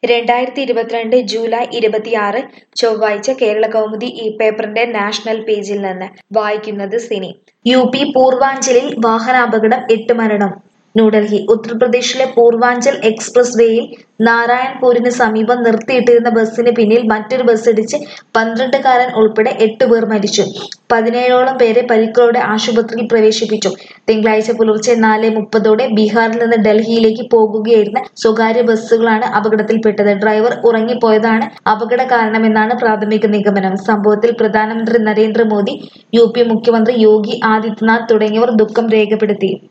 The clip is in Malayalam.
രണ്ടായിരത്തി ഇരുപത്തിരണ്ട് ജൂലൈ ഇരുപത്തിയാറ് ചൊവ്വാഴ്ച കേരള കൗമുദി ഈ പേപ്പറിന്റെ നാഷണൽ പേജിൽ നിന്ന് വായിക്കുന്നത് സിനി യു പി പൂർവാഞ്ചലിൽ വാഹനാപകടം എട്ട് മരണം ന്യൂഡൽഹി ഉത്തർപ്രദേശിലെ പൂർവാഞ്ചൽ എക്സ്പ്രസ് വേയിൽ നാരായൺപൂരിന് സമീപം നിർത്തിയിട്ടിരുന്ന ബസ്സിന് പിന്നിൽ മറ്റൊരു ബസ് ഇടിച്ച് പന്ത്രണ്ടുകാരൻ ഉൾപ്പെടെ എട്ട് പേർ മരിച്ചു പതിനേഴോളം പേരെ പരിക്കുകളോടെ ആശുപത്രിയിൽ പ്രവേശിപ്പിച്ചു തിങ്കളാഴ്ച പുലർച്ചെ നാല് മുപ്പതോടെ ബീഹാറിൽ നിന്ന് ഡൽഹിയിലേക്ക് പോകുകയായിരുന്ന സ്വകാര്യ ബസ്സുകളാണ് അപകടത്തിൽപ്പെട്ടത് ഡ്രൈവർ ഉറങ്ങിപ്പോയതാണ് അപകട കാരണമെന്നാണ് പ്രാഥമിക നിഗമനം സംഭവത്തിൽ പ്രധാനമന്ത്രി നരേന്ദ്രമോദി യു പി മുഖ്യമന്ത്രി യോഗി ആദിത്യനാഥ് തുടങ്ങിയവർ ദുഃഖം രേഖപ്പെടുത്തി